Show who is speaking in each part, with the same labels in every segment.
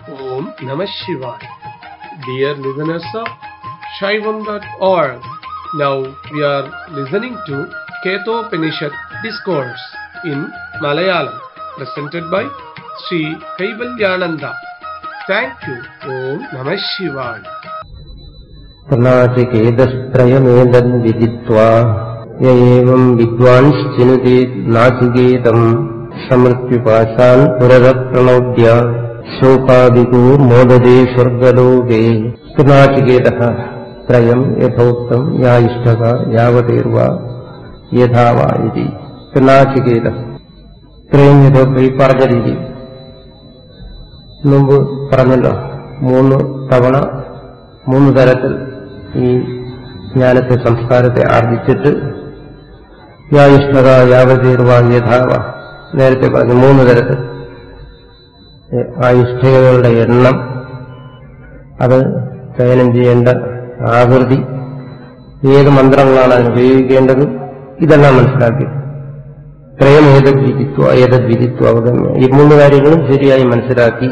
Speaker 1: Om Namah Shivaya. Dear listeners of Shaivam.org, now we are listening to Ketopanishad Discourse in Malayalam, presented by Sri Kaivalyananda. Thank you. Om Namah Shivaya.
Speaker 2: नाचिकेतस्त्रयमेतद्विदित्वा य एवम् विद्वांश्चिनुते नाचिकेतम् समृत्युपाशान् पुरः प्रणोद्य शोकादिको मोदते स्वर्गलोके नाचिकेतः त्रयम् यथोक्तम् या इष्टः यावतेर्वा यथा वा इति നാചികേതം ഇത്രയും യഥോക്തി ഈ പറഞ്ഞ രീതി മുമ്പ് പറഞ്ഞല്ലോ മൂന്ന് തവണ മൂന്ന് തരത്തിൽ ഈ ജ്ഞാനത്തെ സംസ്കാരത്തെ ആർജിച്ചിട്ട് യായിഷ്ഠത യാവതീർവ യഥാവ നേരത്തെ പറഞ്ഞു മൂന്ന് തരത്തിൽ ആയിഷ്ഠകളുടെ എണ്ണം അത് ചയനം ചെയ്യേണ്ട ആകൃതി ഏത് മന്ത്രങ്ങളാണ് അതിന് ഉപയോഗിക്കേണ്ടത് ഇതെല്ലാം മനസ്സിലാക്കി ത്രയം ഏതദ് വിധിത്വ ഏതദ് വിധിത്വ അവഗമ്യ ഈ മൂന്ന് കാര്യങ്ങളും ശരിയായി മനസ്സിലാക്കി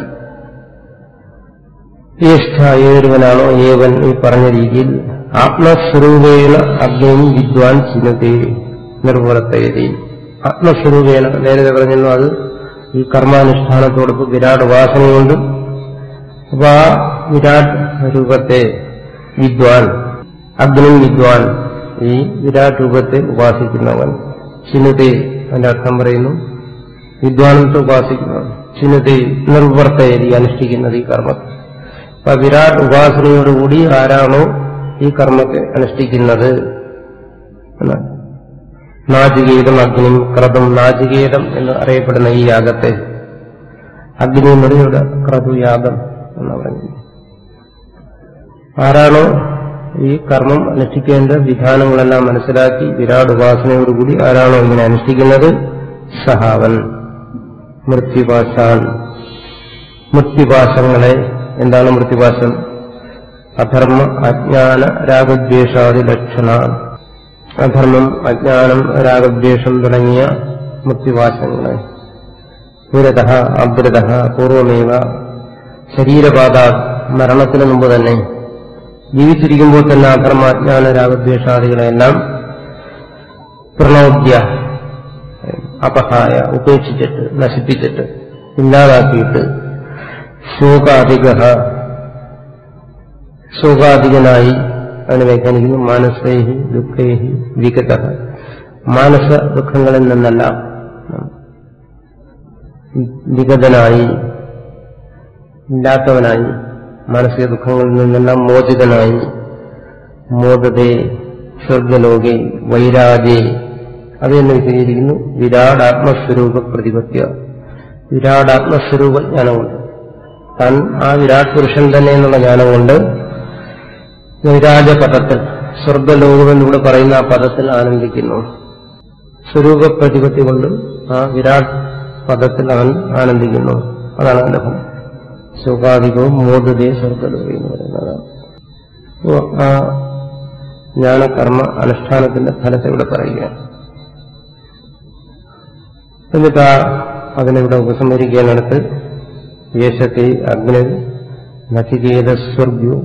Speaker 2: ജ്യേഷ്ഠ ഏതൊരുവനാണോ ഏവൻ ഈ പറഞ്ഞ രീതിയിൽ ആത്മസ്വരൂപേണ അഗ്നിയും വിദ്വാൻ ചിഹ്നത്തെ നിർവൃത്തയതി ആത്മസ്വരൂപേണ നേരത്തെ പറഞ്ഞല്ലോ അത് ഈ കർമാനുഷ്ഠാനത്തോടൊപ്പം വിരാട് ഉപാസനയുണ്ട് അപ്പൊ ആ വിരാട് രൂപത്തെ വിദ്വാൻ അഗ്നിയും വിദ്വാൻ ഈ വിരാട് രൂപത്തെ ഉപാസിക്കുന്നവൻ ചിഹ്നത്തെ അതിന്റെ അർത്ഥം പറയുന്നു വിദ്വാനത്തെ ഉപാസിക്കുന്നവൻ ചിഹ്നത്തെ നിർവർത്തയതി അനുഷ്ഠിക്കുന്നത് ഈ കർമ്മത്തെ അപ്പൊ വിരാട് ഉപാസനയോടുകൂടി ആരാണോ ഈ കർമ്മത്തെ അനുഷ്ഠിക്കുന്നത് എന്നാണ് നാചികേതം അഗ്നിയും ക്രതും നാചികേതം എന്ന് അറിയപ്പെടുന്ന ഈ യാഗത്തെ അഗ്നി എന്ന് ഇവിടെ ക്രതു യാഗം എന്ന് പറയുന്നത് ആരാണോ ഈ കർമ്മം അനുഷ്ഠിക്കേണ്ട വിധാനങ്ങളെല്ലാം മനസ്സിലാക്കി വിരാട് ഉപാസനയോടുകൂടി ആരാണോ ഇങ്ങനെ അനുഷ്ഠിക്കുന്നത് സഹാവൻ മൃത്യുപാശാൻ മൃത്യുപാശങ്ങളെ എന്താണ് മൃത്യുപാശം അധർമ്മ അജ്ഞാന രാഗദ്വേഷാദി ലക്ഷണ അധർമ്മം അജ്ഞാനം രാഗദ്വേഷം തുടങ്ങിയ മൃത്യുപാശങ്ങളെ പുരത അബ്രത പൂർവമേവ ശരീരപാത മരണത്തിന് മുമ്പ് തന്നെ ജീവിച്ചിരിക്കുമ്പോൾ തന്നെ അധർമ്മ അജ്ഞാന രാഗദ്വേഷാദികളെല്ലാം പ്രണോദ്യ അപഹായ ഉപേക്ഷിച്ചിട്ട് നശിപ്പിച്ചിട്ട് ഇല്ലാതാക്കിയിട്ട് ശോകാധിക ശോകാധികനായി അതിനെ വ്യാഖ്യാനിക്കുന്നു മാനസേഹി ദുഃഖേഹി വിഗത മാനസ ദുഃഖങ്ങളിൽ നിന്നല്ല വിഗതനായി ഇല്ലാത്തവനായി മാനസിക ദുഃഖങ്ങളിൽ നിന്നെല്ലാം മോചിതനായി മോദതേ സ്വർഗലോകെ വൈരാജേ അത് തന്നെ വിശദീകരിക്കുന്നു വിരാടാത്മസ്വരൂപ പ്രതിപത്യ വിരാടാത്മസ്വരൂപ ജ്ഞാനമുണ്ട് താൻ ആ വിരാട് പുരുഷൻ തന്നെ എന്നുള്ള ജ്ഞാനം കൊണ്ട് നൈരാജപദത്തിൽ സ്വർഗലോകമെന്നിവിടെ പറയുന്ന ആ പദത്തിൽ ആനന്ദിക്കുന്നു സ്വരൂപ പ്രതിപത്തി കൊണ്ട് ആ വിരാട് പദത്തിൽ അവൻ ആനന്ദിക്കുന്നു അതാണ് അനുഭവം സുഖാധികവും മോദതേ സ്വർഗലോകം എന്ന് പറയുന്നത് അപ്പോ ആ ജ്ഞാനകർമ്മ അനുഷ്ഠാനത്തിന്റെ ഫലത്തെ ഇവിടെ പറയുകയാണ് എന്നിട്ട് ആ അതിനിവിടെ ഉപസംഹരിക്കാനടുത്ത് യേശത്തെ അഗ്നി നചികേതസ്വർഗ്യോ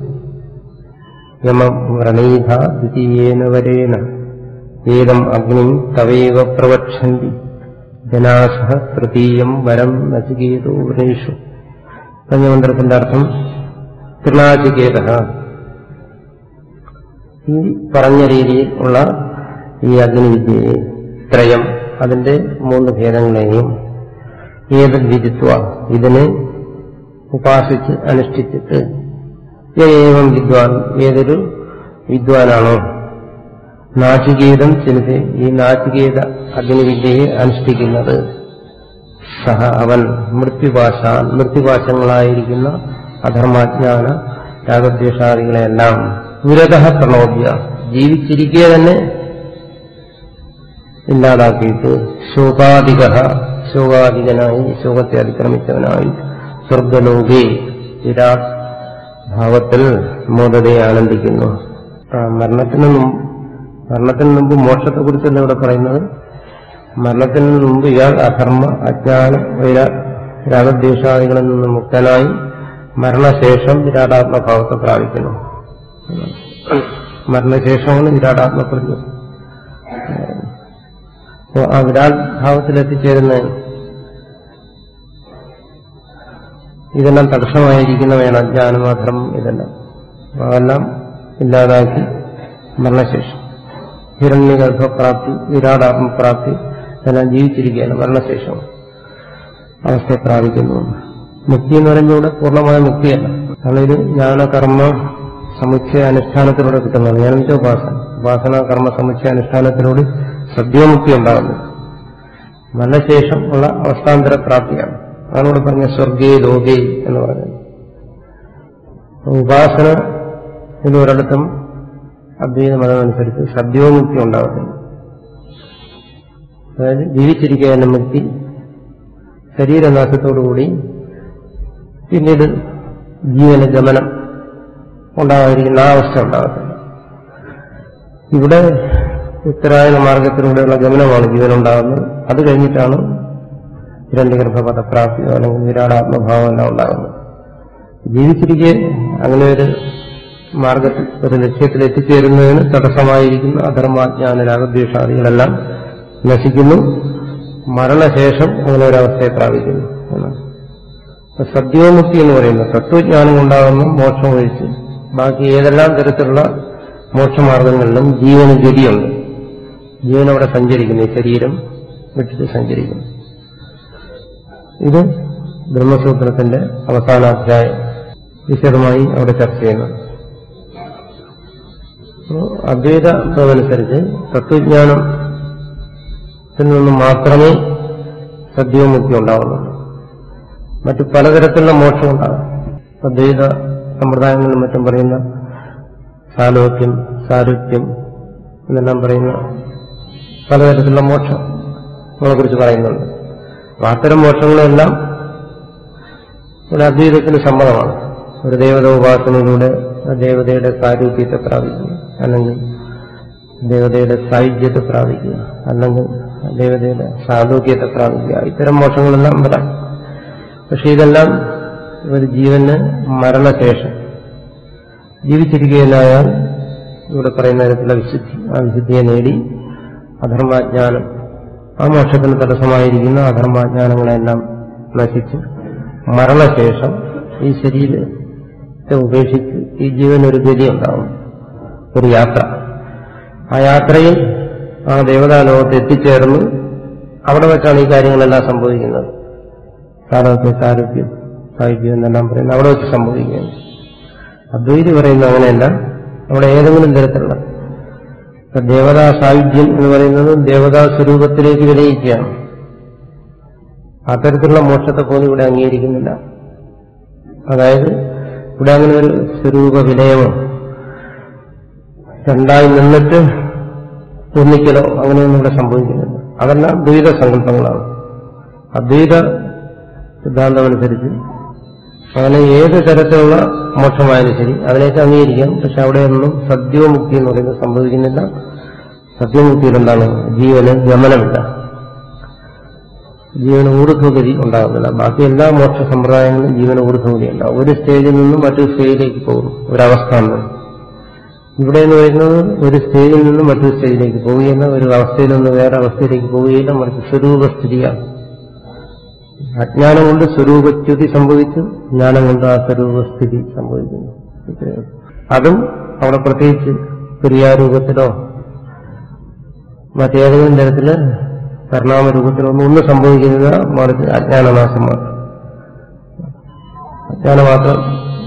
Speaker 2: യമവ്രണീത ദ്വിതീയേന വരേന ഏതം അഗ്നിം തവൈവ പ്രവക്ഷന്തി ജനാസ തൃതീയം വരം നചികേതോ വൃണീഷു പഞ്ചമന്ത്രത്തിന്റെ അർത്ഥം ത്രിനാചികേത ഈ പറഞ്ഞ രീതിയിൽ ഉള്ള ഈ അഗ്നിവിദ്യയെ ത്രയം അതിന്റെ മൂന്ന് ഭേദങ്ങളെയും ഏത് വിധിത്വ ഇതിനെ ഉപാസിച്ച് അനുഷ്ഠിച്ചിട്ട് ഏവം വിദ്വാൻ ഏതൊരു വിദ്വാനാണോ നാചികേതം ചിലത് ഈ നാചികേത അഗ്നിവിദ്യയെ അനുഷ്ഠിക്കുന്നത് സഹ അവൻ മൃത്യുപാശ മൃത്യുപാശങ്ങളായിരിക്കുന്ന അധർമാജ്ഞാന രാഗദ്വേഷാദികളെല്ലാം വിരത പ്രണോദ്യ ജീവിച്ചിരിക്കെ തന്നെ ഇല്ലാതാക്കിയിട്ട് ശോകാധിക ശോകാധികനായി ശോകത്തെ അതിക്രമിച്ചവനായി സ്വർഗലോകെ വിരാട് ഭാവത്തിൽ മോദതയെ ആനന്ദിക്കുന്നു ആ മരണത്തിന് മുമ്പ് മരണത്തിന് മുമ്പ് മോക്ഷത്തെക്കുറിച്ചല്ല ഇവിടെ പറയുന്നത് മരണത്തിന് മുമ്പ് ഇയാൾ അധർമ്മ അജ്ഞാന വൈര രാഗദ്വേഷാദികളിൽ നിന്ന് മുക്തനായി മരണശേഷം വിരാടാത്മഭാവത്തെ പ്രാപിക്കുന്നു മരണശേഷമാണ് വിരാടാത്മപ്രജ്ഞ അപ്പോൾ ആ വിരാട് ഭാവത്തിൽ എത്തിച്ചേരുന്നതിന് ഇതെല്ലാം തടസ്സമായിരിക്കുന്നവയാണ് അജ്ഞാനം അധർമ്മം ഇതെല്ലാം അതെല്ലാം ഇല്ലാതാക്കി മരണശേഷം ഹിരണ്യഗർഭപ്രാപ്തി വിരാടാത്മപ്രാപ്തി ഇതെല്ലാം ജീവിച്ചിരിക്കുകയാണ് മരണശേഷം അവസ്ഥയെ പ്രാപിക്കുന്നു മുക്തി എന്ന് പറയുമ്പോൾ ഇവിടെ പൂർണ്ണമായ മുക്തിയല്ല കാരണം ഇത് ജ്ഞാനകർമ്മ സമുച്ചയ അനുഷ്ഠാനത്തിലൂടെ കിട്ടുന്നതാണ് ജ്ഞാനം വെച്ചാൽ ഉപാസന ഉപാസന കർമ്മ സമുച്ചയ അനുഷ്ഠാനത്തിലൂടെ സദ്യോമുക്തി ഉണ്ടാകുന്നു മരണശേഷം ഉള്ള അവസ്ഥാന്തര പ്രാപ്തിയാണ് അതാണ് ഇവിടെ പറഞ്ഞ സ്വർഗേ ലോകേ എന്ന് പറയുന്നത് ഉപാസന എന്ന് ഒരിടത്തും അദ്വൈത മതമനുസരിച്ച് സദ്യോമുക്തി ഉണ്ടാകത്തില്ല അതായത് ജീവിച്ചിരിക്കുന്ന മുക്തി ശരീരനാശത്തോടുകൂടി പിന്നീട് ജീവന ഗമനം ഉണ്ടാകാതിരിക്കുന്ന ആ അവസ്ഥ ഉണ്ടാകത്തില്ല ഇവിടെ ഉത്തരായണ മാർഗത്തിലൂടെയുള്ള ഗമനമാണ് ജീവനുണ്ടാകുന്നത് അത് കഴിഞ്ഞിട്ടാണ് ഹിരണ്യഗർഭപദപ്രാപ്തിയോ അല്ലെങ്കിൽ വിരാടാത്മഭാവം എല്ലാം ഉണ്ടാകുന്നത് ജീവിച്ചിരിക്കെ അങ്ങനെ ഒരു മാർഗത്തിൽ ഒരു ലക്ഷ്യത്തിൽ എത്തിച്ചേരുന്നതിന് തടസ്സമായിരിക്കുന്ന അധർമാജ്ഞാന രാഗദ്വേഷാദികളെല്ലാം നശിക്കുന്നു മരണശേഷം അങ്ങനെ ഒരു അവസ്ഥയെ പ്രാപിക്കുന്നു എന്നാണ് അപ്പൊ സദ്യോമുക്തി എന്ന് പറയുന്നത് തത്വജ്ഞാനം ഉണ്ടാകുന്ന മോക്ഷം ഒഴിച്ച് ബാക്കി ഏതെല്ലാം തരത്തിലുള്ള മോക്ഷമാർഗങ്ങളിലും ജീവന് ഗതിയുണ്ട് ജീവൻ അവിടെ സഞ്ചരിക്കുന്നു ഈ ശരീരം വിട്ടിട്ട് സഞ്ചരിക്കുന്നു ഇത് ബ്രഹ്മസൂത്രത്തിന്റെ അവസാനാധ്യായം വിശദമായി അവിടെ ചർച്ച ചെയ്യുന്നു അദ്വൈത അനുസരിച്ച് തത്വജ്ഞാനത്തിൽ നിന്ന് മാത്രമേ സദ്യോമുക്തി ഉണ്ടാവുന്നുള്ളൂ മറ്റു പലതരത്തിലുള്ള മോക്ഷം ഉണ്ടാകും അദ്വൈത സമ്പ്രദായങ്ങളിലും മറ്റും പറയുന്ന സാലോക്യം സാരുക്യം എന്നെല്ലാം പറയുന്ന പലതരത്തിലുള്ള മോക്ഷങ്ങളെ കുറിച്ച് പറയുന്നുണ്ട് അപ്പൊ അത്തരം മോക്ഷങ്ങളെല്ലാം ഒരു അദ്വൈതത്തിന് സമ്മതമാണ് ഒരു ദേവത ഉപാസനയിലൂടെ ആ ദേവതയുടെ സാരൂപ്യത്തെ പ്രാപിക്കുക അല്ലെങ്കിൽ ദേവതയുടെ സായുജ്യത്തെ പ്രാപിക്കുക അല്ലെങ്കിൽ ദേവതയുടെ സാലോക്യത്തെ പ്രാപിക്കുക ഇത്തരം മോക്ഷങ്ങളെല്ലാം വരാം പക്ഷെ ഇതെല്ലാം ഒരു ജീവന് മരണശേഷം ജീവിച്ചിരിക്കുകയില്ലായാൽ ഇവിടെ പറയുന്ന തരത്തിലുള്ള വിശുദ്ധി ആ വിശുദ്ധിയെ നേടി അധർമാജ്ഞാനം ആ മോക്ഷത്തിന് തടസ്സമായിരിക്കുന്ന അധർമാജ്ഞാനങ്ങളെല്ലാം നശിച്ച് മരണശേഷം ഈ ശരീരത്തെ ഉപേക്ഷിച്ച് ഈ ജീവൻ ഒരു ഗതി ഉണ്ടാവും ഒരു യാത്ര ആ യാത്രയിൽ ആ ദേവതാ ലോകത്ത് എത്തിച്ചേർന്ന് അവിടെ വെച്ചാണ് ഈ കാര്യങ്ങളെല്ലാം സംഭവിക്കുന്നത് സാരഥ്യ സാരഥ്യം സാഹിത്യം എന്നെല്ലാം പറയുന്നത് അവിടെ വെച്ച് സംഭവിക്കുകയാണ് അദ്വൈതി പറയുന്നത് അങ്ങനെയല്ല അവിടെ ഏതെങ്കിലും തരത്തിലുള്ള ഇപ്പൊ ദേവതാ സായുധ്യം എന്ന് പറയുന്നത് ദേവതാ സ്വരൂപത്തിലേക്ക് വിലയിക്കുകയാണ് അത്തരത്തിലുള്ള മോക്ഷത്തെ പോലും ഇവിടെ അംഗീകരിക്കുന്നില്ല അതായത് ഇവിടെ അങ്ങനെ ഒരു സ്വരൂപ വിലയമോ രണ്ടായി നിന്നിട്ട് ഒന്നിക്കലോ അങ്ങനെയൊന്നും ഇവിടെ സംഭവിക്കുന്നില്ല അതെല്ലാം ദ്വൈത സങ്കല്പങ്ങളാണ് അദ്വൈത സിദ്ധാന്തമനുസരിച്ച് അങ്ങനെ ഏത് തരത്തിലുള്ള മോക്ഷമായാലും ശരി അതിലേക്ക് അംഗീകരിക്കാം പക്ഷെ അവിടെയൊന്നും സദ്യോമുക്തി എന്ന് പറയുന്നത് സംഭവിക്കുന്നില്ല സദ്യോമുക്തിയിൽ എന്താണ് ജീവന് ഗമനമില്ല ജീവന ഊർധ്വഗതി ഉണ്ടാകുന്നില്ല ബാക്കി എല്ലാ മോക്ഷ സമ്പ്രദായങ്ങളും ജീവന ഊർധ്വഗതി ഉണ്ടാവും ഒരു സ്റ്റേജിൽ നിന്നും മറ്റൊരു സ്റ്റേജിലേക്ക് പോകും ഒരവസ്ഥ എന്ന് ഇവിടെ എന്ന് പറയുന്നത് ഒരു സ്റ്റേജിൽ നിന്നും മറ്റൊരു സ്റ്റേജിലേക്ക് പോവുകയില്ല ഒരു അവസ്ഥയിൽ നിന്ന് വേറെ അവസ്ഥയിലേക്ക് പോവുകയില്ല മറിച്ച് സ്വരൂപസ്ഥിതിയാണ് അജ്ഞാനം കൊണ്ട് സ്വരൂപച്യുതി സംഭവിച്ചു ജ്ഞാനം കൊണ്ട് ആ സ്വരൂപസ്ഥിതി സംഭവിക്കുന്നു അതും അവിടെ പ്രത്യേകിച്ച് ക്രിയാരൂപത്തിലോ മറ്റേതെങ്കിലും തരത്തില് പരിണാമരൂപത്തിലോ ഒന്നും ഒന്നും സംഭവിക്കുന്നില്ല മറിച്ച് അജ്ഞാനനാശം മാത്രം അജ്ഞാനം മാത്രം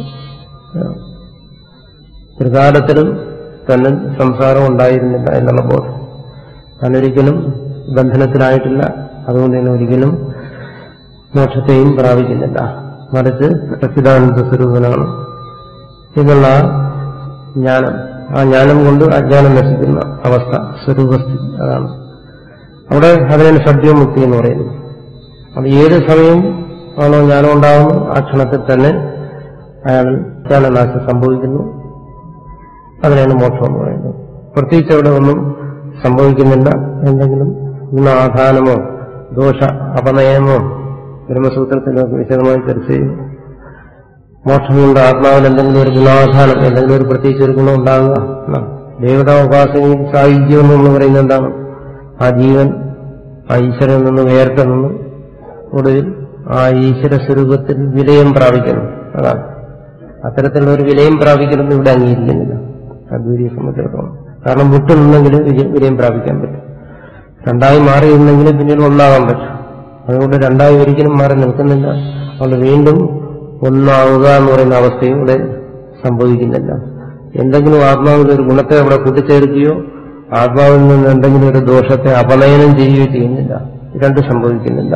Speaker 2: ത്രികാലത്തിലും തന്നെ സംസാരം ഉണ്ടായിരുന്നില്ല എന്നുള്ള ബോധം താനൊരിക്കലും ബന്ധനത്തിലായിട്ടില്ല അതുകൊണ്ട് തന്നെ ഒരിക്കലും മോക്ഷത്തെയും പ്രാപിക്കുന്നില്ല മറിച്ച് സച്ചിദാനന്ദ സ്വരൂപനാണ് എന്നുള്ള ആ ജ്ഞാനം ആ ജ്ഞാനം കൊണ്ട് അജ്ഞാനം നശിക്കുന്ന അവസ്ഥ സ്വരൂപസ്ഥിതി അതാണ് അവിടെ അതിനാണ് സദ്യോമുക്തി എന്ന് പറയുന്നത് അത് ഏത് സമയം ആണോ ജ്ഞാനം ഉണ്ടാകുന്നു ആ ക്ഷണത്തിൽ തന്നെ അയാൾ ജ്ഞാനനാശം സംഭവിക്കുന്നു അതിനാണ് മോക്ഷം എന്ന് പറയുന്നത് പ്രത്യേകിച്ച് അവിടെ ഒന്നും സംഭവിക്കുന്നില്ല എന്തെങ്കിലും ഗുണാധാനമോ ദോഷ അപനയമോ ബ്രഹ്മസൂത്രത്തിലൊക്കെ വിശദമായി ചർച്ച ചെയ്യും മോക്ഷം കൊണ്ട് ആത്മാവിൽ എന്തെങ്കിലും ഒരു ഗുണാധാനം എന്തെങ്കിലും ഒരു പ്രത്യേകിച്ച് ഒരു ഗുണം ഉണ്ടാകുക എന്നാണ്. ദേവതാ ഉപാസനയും സാഹിത്യം എന്ന് നമ്മൾ പറയുന്നത് എന്താണ് ആ ജീവൻ ആ ഈശ്വരനിൽ നിന്ന് വേറിട്ട് നിന്ന് ഒടുവിൽ ആ ഈശ്വര സ്വരൂപത്തിൽ വിലയം പ്രാപിക്കണം അതാണ് അത്തരത്തിലുള്ള ഒരു വിലയം പ്രാപിക്കണമെന്ന് ഇവിടെ അംഗീകരിക്കുന്നില്ല അദ്വൈതിയെ സംബന്ധിച്ചിടത്തോളം കാരണം വിട്ടു നിന്നെങ്കിലും വിജയ- വിലയം പ്രാപിക്കാൻ പറ്റും രണ്ടായി മാറി നിന്നെങ്കിലും പിന്നീട് ഒന്നാകാൻ പറ്റും അതുകൊണ്ട് രണ്ടായി ഒരിക്കലും മാറി നിൽക്കുന്നില്ല അതുകൊണ്ട് വീണ്ടും ഒന്നാവുക എന്ന് പറയുന്ന അവസ്ഥയും ഇവിടെ സംഭവിക്കുന്നില്ല എന്തെങ്കിലും ആത്മാവിൽ ഒരു ഗുണത്തെ അവിടെ കൂട്ടിച്ചേർക്കുകയോ ആത്മാവിൽ നിന്ന് എന്തെങ്കിലും ഒരു ദോഷത്തെ അപനയനം ചെയ്യുകയോ ചെയ്യുന്നില്ല രണ്ടും സംഭവിക്കുന്നില്ല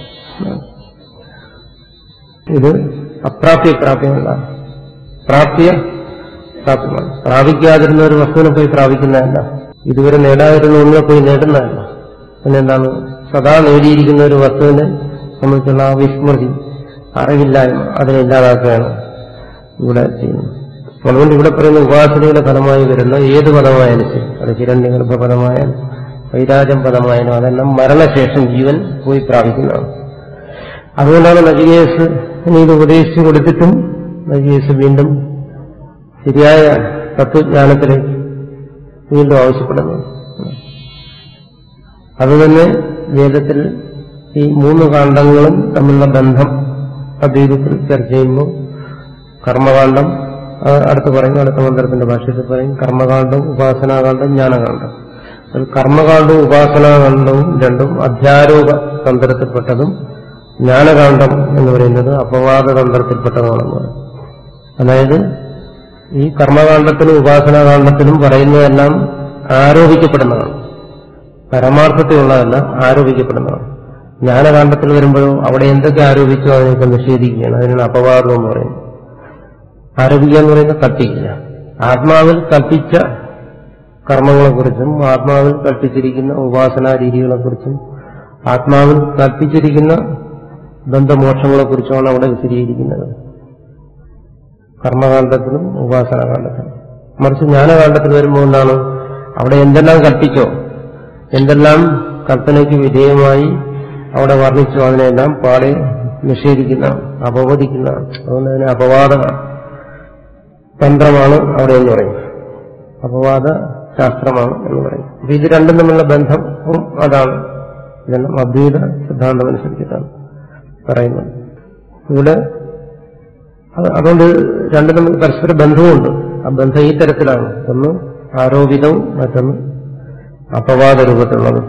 Speaker 2: ഇത് അപ്രാപ്യ പ്രാപ്യമല്ല പ്രാപ്യ പ്രാപ്യമാണ് പ്രാപിക്കാതിരുന്ന ഒരു വസ്തുവിനെ പോയി പ്രാപിക്കുന്നതല്ല ഇതുവരെ നേടാതിരുന്ന ഒന്നിനെ പോയി നേടുന്നതല്ല പിന്നെന്താണ് സദാ നേടിയിരിക്കുന്ന ഒരു വസ്തുവിനെ സംബന്ധിച്ചുള്ള ആ വിസ്മൃതി അറിവില്ലായ്മ അതിനെ ഇല്ലാതാക്കുകയാണ് ഇവിടെ ചെയ്യുന്നത് അതുകൊണ്ട് ഇവിടെ പറയുന്ന ഉപാസനയുടെ ഫലമായി വരുന്ന ഏത് പദമായാലും ശരി അത് ഹിരണ്യഗർഭ പദമായാലും വൈരാജം പദമായാലും അതെല്ലാം മരണശേഷം ജീവൻ പോയി പ്രാപിക്കുന്നതാണ് അതുകൊണ്ടാണ് നജികേസ് ഇത് ഉപദേശിച്ചു കൊടുത്തിട്ടും നജികേസ് വീണ്ടും ശരിയായ തത്വജ്ഞാനത്തിലേക്ക് വീണ്ടും ആവശ്യപ്പെടുന്നു അതുതന്നെ വേദത്തിൽ ഈ മൂന്ന് കാണ്ഡങ്ങളും തമ്മിലുള്ള ബന്ധം അദ്വൈതത്തിൽ ചർച്ച ചെയ്യുമ്പോൾ കർമ്മകാന്ഡം ആ, അടുത്ത് പറയും അടുത്ത മന്ത്രത്തിന്റെ ഭാഷയിൽ പറയും കർമ്മകാന്ഡം ഉപാസനാകാന്ഡം ജ്ഞാനകാന്ഡം അതിൽ കർമ്മകാന്ഡവും ഉപാസനാകാന്ഡവും രണ്ടും അധ്യാരോപ തന്ത്രത്തിൽപ്പെട്ടതും ജ്ഞാനകാന്ഡം എന്ന് പറയുന്നത് അപവാദ തന്ത്രത്തിൽപ്പെട്ടതുമാണെന്ന് പറയും അതായത് ഈ കർമ്മകാന്ഡത്തിലും ഉപാസനാകാന്ഡത്തിലും പറയുന്നതെല്ലാം ആരോപിക്കപ്പെടുന്നതാണ് പരമാർത്ഥത്തിലുള്ളതല്ല ആരോപിക്കപ്പെടുന്നതാണ് ജ്ഞാനകാന്ഡത്തിൽ വരുമ്പോഴോ അവിടെ എന്തൊക്കെ ആരോപിച്ചോ അതിനൊക്കെ നിഷേധിക്കുകയാണ് അതിനാണ് അപവാദം എന്ന് പറയുന്നത് ആരോപിക്കുക എന്ന് പറയുന്നത് കൽപ്പിക്കില്ല ആത്മാവിൽ കൽപ്പിച്ച കർമ്മങ്ങളെക്കുറിച്ചും ആത്മാവിൽ കൽപ്പിച്ചിരിക്കുന്ന ഉപാസനാ രീതികളെക്കുറിച്ചും ആത്മാവിൽ കൽപ്പിച്ചിരിക്കുന്ന ബന്ധമോക്ഷങ്ങളെക്കുറിച്ചുമാണ് അവിടെ വിശദീകരിക്കുന്നത് കർമ്മകാന്ഡത്തിലും ഉപാസനാകാന്ഡത്തിലും മറിച്ച് ജ്ഞാനകാന്ഡത്തിൽ വരുമ്പോൾ എന്താണ് അവിടെ എന്തെല്ലാം കൽപ്പിച്ചോ എന്തെല്ലാം കൽപ്പനയ്ക്ക് വിധേയമായി അവിടെ വർണ്ണിച്ചോ അതിനെല്ലാം പാടെ നിഷേധിക്കുന്നതാണ് അപവദിക്കുന്നതാണ് അതുകൊണ്ട് അതിനെ അപവാദ തന്ത്രമാണ് അവിടെ എന്ന് പറയും അപവാദ ശാസ്ത്രമാണ് എന്ന് പറയും അപ്പൊ ഇത് രണ്ടും തമ്മിലുള്ള ബന്ധവും അതാണ് ഇതെല്ലാം അദ്വൈത സിദ്ധാന്തം അനുസരിച്ചിട്ടാണ് പറയുന്നത് ഇവിടെ അത് അതുകൊണ്ട് രണ്ടും തമ്മിൽ പരസ്പര ബന്ധവുമുണ്ട് ആ ബന്ധം ഈ തരത്തിലാണ് ഒന്ന് ആരോപിതവും മറ്റൊന്ന് അപവാദ രൂപത്തിലുള്ളത്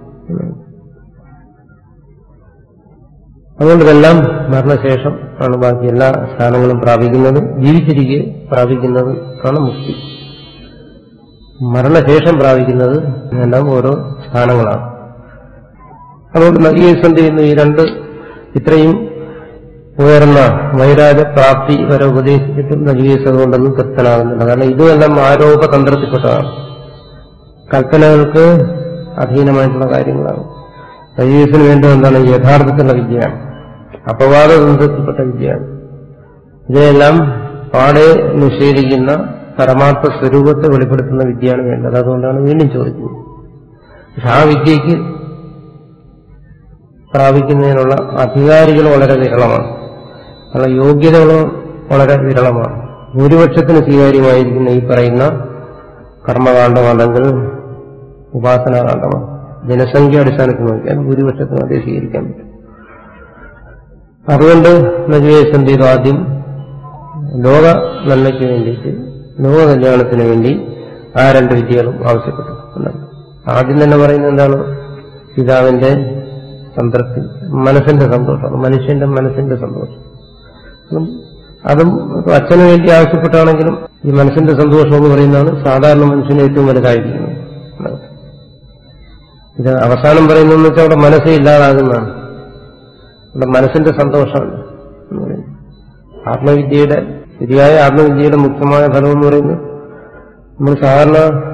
Speaker 2: അതുകൊണ്ട് ഇതെല്ലാം മരണശേഷം ആണ് ബാക്കി എല്ലാ സ്ഥാനങ്ങളും പ്രാപിക്കുന്നത് ജീവിച്ചിരിക്കെ പ്രാപിക്കുന്നത് ആണ് മുക്തി മരണശേഷം പ്രാപിക്കുന്നത് എല്ലാം ഓരോ സ്ഥാനങ്ങളാണ് അതുകൊണ്ട് നദിയേസ് എന്ത് ചെയ്യുന്നു ഈ രണ്ട് ഇത്രയും ഉയർന്ന വൈരാജ പ്രാപ്തി വരെ ഉപദേശിച്ചിട്ടും നജികേസ് അതുകൊണ്ടൊന്നും തൃപ്തനാകുന്നില്ല കാരണം ഇതുമെല്ലാം ആരോപതന്ത്രത്തിൽപ്പെട്ടതാണ് കൽപ്പനകൾക്ക് അധീനമായിട്ടുള്ള കാര്യങ്ങളാണ് നജികേസിന് വേണ്ടി എന്താണ് യഥാർത്ഥത്തിലുള്ള വിദ്യയാണ് അപവാദതന്ത്രത്തിൽപ്പെട്ട വിദ്യയാണ് ഇതിനെല്ലാം പാടെ നിഷേധിക്കുന്ന പരമാർത്ഥ സ്വരൂപത്തെ വെളിപ്പെടുത്തുന്ന വിദ്യയാണ് വേണ്ടത് അതുകൊണ്ടാണ് വീണ്ടും ചോദിക്കുന്നത് പക്ഷെ ആ വിദ്യയ്ക്ക് പ്രാപിക്കുന്നതിനുള്ള അധികാരികൾ വളരെ വിരളമാണ് അതിനുള്ള യോഗ്യതകൾ വളരെ വിരളമാണ് ഭൂരിപക്ഷത്തിന് സ്വീകാര്യമായിരിക്കുന്ന ഈ പറയുന്ന കർമ്മകാന്ഡം അല്ലെങ്കിൽ ഉപാസനാകാന്ഡമാണ് ജനസംഖ്യ അടിസ്ഥാനത്തിൽ നോക്കിയാൽ ഭൂരിപക്ഷത്തിന് അതേ സ്വീകരിക്കാൻ പറ്റും അതുകൊണ്ട് നജുവേസ് എന്ത് ചെയ്തു ആദ്യം ലോക നന്മയ്ക്ക് വേണ്ടിയിട്ട് ലോക കല്യാണത്തിന് വേണ്ടി ആ രണ്ട് വിദ്യകളും ആവശ്യപ്പെട്ടു എന്നാണ്. ആദ്യം തന്നെ പറയുന്നത് എന്താണ് പിതാവിന്റെ സംതൃപ്തി മനസ്സിന്റെ സന്തോഷമാണ് മനുഷ്യന്റെ മനസ്സിന്റെ സന്തോഷം ഉം, അതും ഇപ്പൊ അച്ഛന് വേണ്ടി ആവശ്യപ്പെട്ടാണെങ്കിലും ഈ മനസ്സിന്റെ സന്തോഷം എന്ന് പറയുന്നതാണ് സാധാരണ മനുഷ്യന് ഏറ്റവും വലുതായിരിക്കുന്നത് എന്നാണ്. ഇത് അവസാനം പറയുന്നതെന്ന് വെച്ചാൽ അവിടെ മനസ്സേ ഇല്ലാതാകുന്നതാണ് ഇവിടെ മനസ്സിന്റെ സന്തോഷമാണ് എന്ന് പറയുന്നത് ആത്മവിദ്യയുടെ ശരിയായ ആത്മവിദ്യയുടെ മുഖ്യമായ ഫലം എന്ന് പറയുന്നത് നമ്മൾ സാധാരണ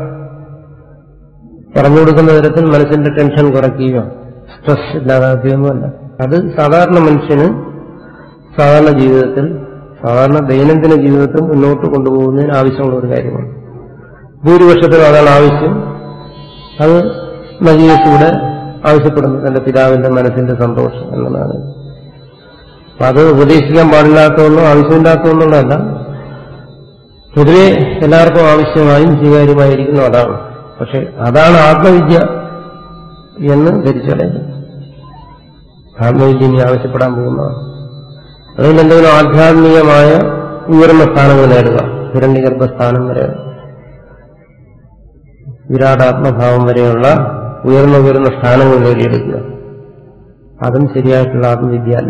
Speaker 2: പറഞ്ഞു കൊടുക്കുന്ന തരത്തിൽ മനസ്സിന്റെ ടെൻഷൻ കുറയ്ക്കുകയോ സ്ട്രെസ് ഇല്ലാതാക്കുകയൊന്നുമല്ല അത് സാധാരണ മനുഷ്യന് സാധാരണ ജീവിതത്തിൽ സാധാരണ ദൈനംദിന ജീവിതത്തിൽ മുന്നോട്ട് കൊണ്ടുപോകുന്നതിന് ആവശ്യമുള്ള ഒരു കാര്യമാണ് ഭൂരിപക്ഷത്തിനും അതാണ് ആവശ്യം അത് നജീസ് ഇവിടെ ആവശ്യപ്പെടുന്നു തന്റെ പിതാവിന്റെ മനസ്സിന്റെ സന്തോഷം എന്നുള്ളതാണ് അപ്പൊ അത് ഉപദേശിക്കാൻ പാടില്ലാത്തതൊന്നും ആവശ്യമില്ലാത്തതൊന്നുള്ളതല്ല പൊതുവെ എല്ലാവർക്കും ആവശ്യമായും സ്വീകാര്യമായിരിക്കുന്നു അതാണ് പക്ഷെ അതാണ് ആത്മവിദ്യ എന്ന് ധരിച്ചടയുന്നത് ആത്മവിദ്യ ഇനി ആവശ്യപ്പെടാൻ പോകുന്നതാണ് അതുകൊണ്ട് എന്തെങ്കിലും ആധ്യാത്മികമായ ഉയർന്ന സ്ഥാനങ്ങൾ നേടുക ഹിരണ്യഗർഭ സ്ഥാനം വരെ വിരാടാത്മഭാവം വരെയുള്ള ഉയർന്ന ഉയർന്ന സ്ഥാനങ്ങൾ നേടിയെടുക്കുക അതും ശരിയായിട്ടുള്ള ആത്മവിദ്യ അല്ല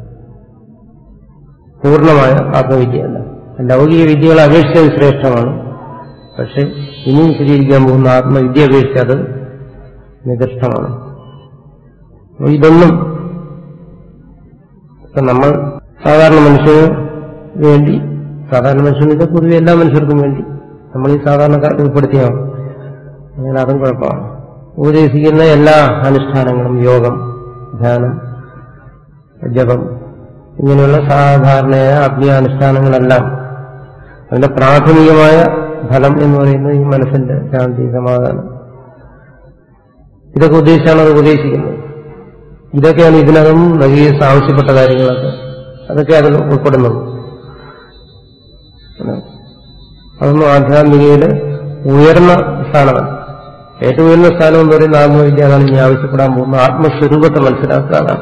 Speaker 2: പൂർണ്ണമായ ആത്മവിദ്യ അല്ല ലൗകിക വിദ്യകളെ അപേക്ഷിച്ചത് ശ്രേഷ്ഠമാണ് പക്ഷെ ഇനിയും സ്വീകരിക്കാൻ പോകുന്ന ആത്മവിദ്യ അപേക്ഷിച്ച് അത് നികൃഷ്ടമാണ് അപ്പൊ ഇതൊന്നും ഇപ്പൊ നമ്മൾ സാധാരണ മനുഷ്യന് വേണ്ടി സാധാരണ മനുഷ്യനിത് പൊതുവെ എല്ലാ മനുഷ്യർക്കും വേണ്ടി നമ്മൾ ഈ സാധാരണക്കാർക്ക് ഉൾപ്പെടുത്തിയാണ് അങ്ങനെ അതും കുഴപ്പമാണ് ഉപദേശിക്കുന്ന എല്ലാ അനുഷ്ഠാനങ്ങളും യോഗം ധ്യാനം ജപം ഇങ്ങനെയുള്ള സാധാരണയായ ആത്മീയാനുഷ്ഠാനങ്ങളെല്ലാം അതിന്റെ പ്രാഥമികമായ ഫലം എന്ന് പറയുന്നത് ഈ മനസ്സിന്റെ ശാന്തി സമാധാനം ഇതൊക്കെ ഉദ്ദേശിച്ചാണ് അത് ഉപദേശിക്കുന്നത് ഇതൊക്കെയാണ് ഇതിനകം നഗീസ് ആവശ്യപ്പെട്ട കാര്യങ്ങളൊക്കെ അതൊക്കെ അതിൽ ഉൾപ്പെടുന്നത് അതൊന്നും ആധ്യാത്മികയില് ഉയർന്ന സ്ഥാനമല്ല ഏറ്റവും ഉയർന്ന സ്ഥാനം എന്ന് പറയുന്ന ആത്മവിദ്യ അതാണ് ഇനി ആവശ്യപ്പെടാൻ പോകുന്ന ആത്മസ്വരൂപത്തെ മനസ്സിലാക്കുക അതാണ്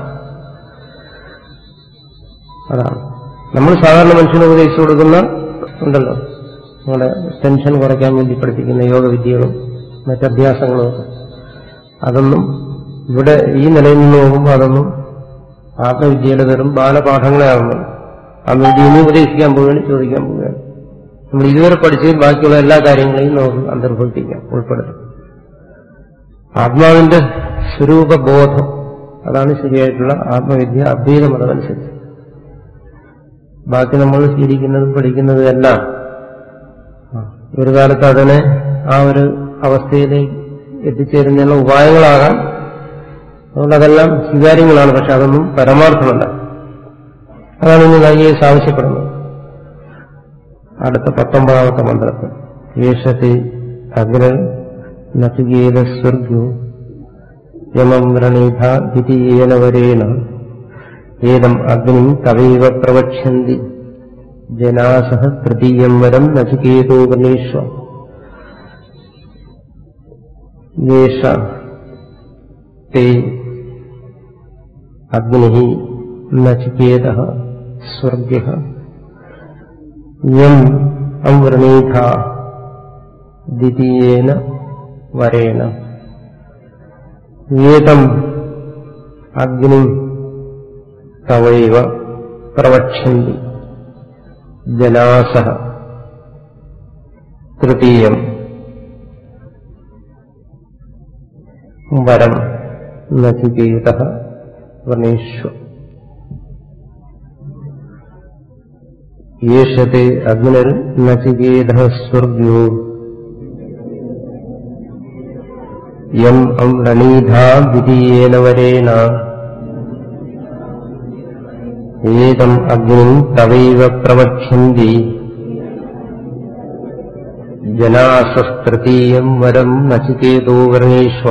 Speaker 2: അതാണ് നമ്മൾ സാധാരണ മനുഷ്യന് ഉപദേശിച്ചു കൊടുക്കുന്ന ഉണ്ടല്ലോ നമ്മുടെ ടെൻഷൻ കുറയ്ക്കാൻ വേണ്ടി പഠിപ്പിക്കുന്ന യോഗവിദ്യകളും മറ്റഭ്യാസങ്ങളും ഒക്കെ അതൊന്നും ഇവിടെ ഈ നിലയിൽ നിന്ന് നോക്കുമ്പോൾ അതൊന്നും ആത്മവിദ്യയുടെ വെറും ബാലപാഠങ്ങളെ ആകുന്നു ആത്മവിദ്യ ഇനി ഉപദേശിക്കാൻ പോവുകയാണ് ചോദിക്കാൻ പോവുകയാണ് നമ്മൾ ഇതുവരെ പഠിച്ചതിൽ ബാക്കിയുള്ള എല്ലാ കാര്യങ്ങളെയും നമുക്ക് അന്തർഭവിപ്പിക്കാം ഉൾപ്പെടുത്തും ആത്മാവിന്റെ സ്വരൂപബോധം അതാണ് ശരിയായിട്ടുള്ള ആത്മവിദ്യ അദ്വൈത മതമനുസരിച്ച് ബാക്കി നമ്മൾ സ്വീകരിക്കുന്നതും പഠിക്കുന്നതും എല്ലാം ഒരു കാലത്ത് അതിനെ ആ ഒരു അവസ്ഥയിലേക്ക് എത്തിച്ചേരുന്നതിനുള്ള ഉപായങ്ങളാകാം അതുകൊണ്ട് അതെല്ലാം സ്വീകാര്യങ്ങളാണ് പക്ഷെ അതൊന്നും പരമാർത്ഥമല്ല അതാണ് ഇന്ന് നൈകേസ് ആവശ്യപ്പെടുന്നത് അടുത്ത പത്തൊമ്പതാമത്തെ മന്ത്രത്തിൽ യേശത്തെ അഗ്ര നചികേത സ്വർഗു യമം വ്രണീധ ദ്വിതീയേന വരേണ ഏതം അഗ്നി തവൈവ പ്രവക്ഷ്യന്തി ജനാസഹ തൃതീയം വരം നചികേതോ ഗണേശ്വ യേഷ തേ അഗ്നി നചികേത സ്വർഗ്യ യം അംവൃണീഥ ദ്വിതീയേന വരേണ ഏതം അഗ്നി തവൈവ പ്രവക്ഷന്തി ജനാസഹ തൃതീയം വരം നചികേത വനേശ്വ യേശത്തെ അഗ്നിർ നചികേത സ്വർഗ്യോ യം അംരണീധാ ദ്വിതീയേന വരേണ ഏതം അഗ്നിം തവൈവ പ്രവക്ഷ്യന്തി ജനാസസ്തൃതീയം വരം നചികേതോ വർണേഷ്വ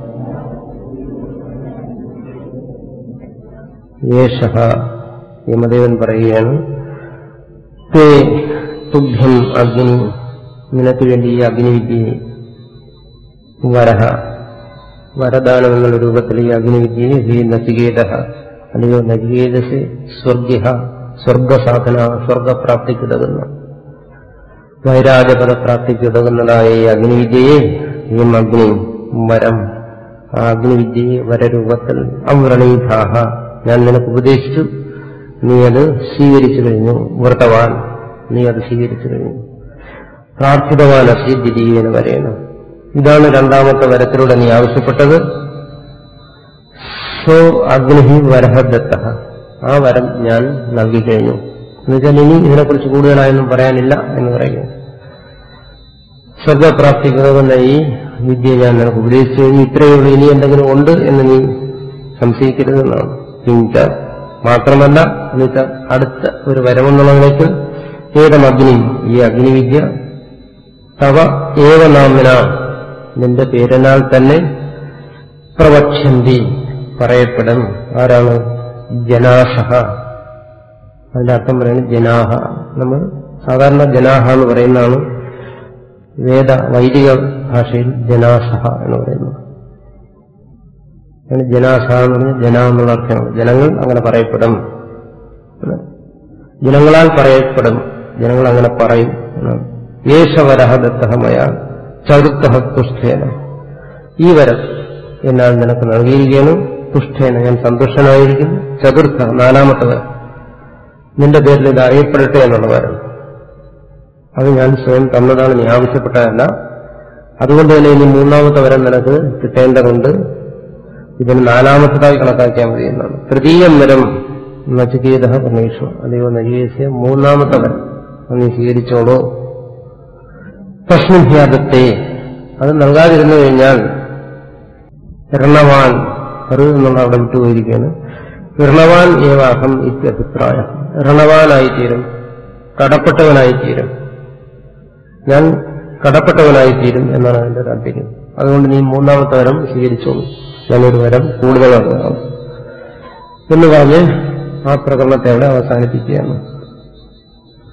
Speaker 2: യേശ യമദേവൻ പറയുകയാണ് തേ തുഭ്യം അഗ്നി നിനക്ക് വേണ്ടി ഈ അഗ്നിവിദ്യയെ വരഹ വരദാനം എന്നുള്ള രൂപത്തിൽ ഈ അഗ്നിവിദ്യയെ ഹി നചികേത അല്ലയോ നചികേതസ് സ്വർഗ്യ സ്വർഗസാധന സ്വർഗപ്രാപ്തിക്കുതകുന്ന വൈരാജപദപ്രാപ്തിക്കുതകുന്നതായ ഈ അഗ്നിവിദ്യയെ ഈ അഗ്നി വരം ആ അഗ്നിവിദ്യയെ വരരൂപത്തിൽ അവ്രണീഭാഹ ഞാൻ നിനക്ക് ഉപദേശിച്ചു നീ അത് സ്വീകരിച്ചു കഴിഞ്ഞു വ്രതവാൻ നീ അത് സ്വീകരിച്ചു കഴിഞ്ഞു പ്രാർത്ഥിതവാൻ അസി ദ്വിതീയന് വരേണം ഇതാണ് രണ്ടാമത്തെ വരത്തിലൂടെ നീ ആവശ്യപ്പെട്ടത് സോ അഗ്നി വരഹദത്ത ആ വരം ഞാൻ നൽകി കഴിഞ്ഞു എന്നുവെച്ചാൽ ഇനി ഇതിനെക്കുറിച്ച് കൂടുതലായൊന്നും പറയാനില്ല എന്ന് പറയുന്നു സ്വർഗപ്രാപ്തിക്കുന്ന ഈ വിദ്യ ഞാൻ നിനക്ക് ഉപദേശിച്ചു കഴിഞ്ഞു ഇത്രയേ ഉള്ളൂ ഇനി എന്തെങ്കിലും ഉണ്ട് എന്ന് നീ സംശയിക്കരുതെന്നാണ് ചിന്ത മാത്രമല്ല എന്നുവെച്ചാൽ അടുത്ത ഒരു വരമെന്നുള്ളതിലേക്ക് ഏതം അഗ്നി ഈ അഗ്നിവിദ്യ തവ ഏവനാമിന നിന്റെ പേരിനാൽ തന്നെ പ്രവക്ഷന്തി പറയപ്പെടും ആരാണ് ജനാസഹ അതിന്റെ അർത്ഥം പറയുന്നത് ജനാഹ നമ്മൾ സാധാരണ ജനാഹ എന്ന് പറയുന്നതാണ് വേദ വൈദിക ഭാഷയിൽ ജനാസഹ എന്ന് പറയുന്നത് അങ്ങനെ ജനാസഹ എന്ന് പറഞ്ഞാൽ ജന എന്നുള്ള അർത്ഥമാണ് ജനങ്ങൾ അങ്ങനെ പറയപ്പെടും എന്ന്. ജനങ്ങളാൽ പറയപ്പെടും ജനങ്ങൾ അങ്ങനെ പറയും എന്നാണ് യേശവരഹ ദത്തഹമയ ചതുർത്ഥ തുഷ്ഠേന ഈ വരം എന്നാൽ നിനക്ക് നൽകിയിരിക്കുകയാണ് തുഷ്ഠേന ഞാൻ സന്തുഷ്ടനായിരിക്കുന്നു ചതുർത്ഥ നാലാമത്തെ വരം നിന്റെ പേരിൽ ഇത് അറിയപ്പെടട്ടെ എന്നുള്ള വരം അത് ഞാൻ സ്വയം തന്നതാണ് നീ ആവശ്യപ്പെട്ടതല്ല അതുകൊണ്ട് തന്നെ ഇനി മൂന്നാമത്തെ വരം നിനക്ക് കിട്ടേണ്ടതുണ്ട് ഇതിന് നാലാമത്തതായി കണക്കാക്കിയാൽ മതി എന്നാണ് തൃതീയം വരം നചികേത പരമേശ്വ അതേപോലെ നചികേസ്യ മൂന്നാമത്തെ വരം അത് നീ സ്വീകരിച്ചോളൂ തസ്മിൻ ഹ്യാദത്തെ അത് നൽകാതിരുന്നു കഴിഞ്ഞാൽ ഋണവാൻ ഋ എന്നുള്ള അവിടെ വിട്ടുപോയിരിക്കുകയാണ് ഋണവാൻ ഏവാഹം ഇത്യഭിപ്രായ ഋണവാനായിത്തീരും കടപ്പെട്ടവനായിത്തീരും ഞാൻ കടപ്പെട്ടവനായിത്തീരും എന്നാണ് അതിന്റെ താല്പര്യം അതുകൊണ്ട് നീ മൂന്നാമത്തെ വരം സ്വീകരിച്ചോളൂ ഞാനൊരു വരം കൂടുതലാണ് എന്ന് പറഞ്ഞ് ആ പ്രകടനത്തെ അവിടെ അവസാനിപ്പിക്കുകയാണ്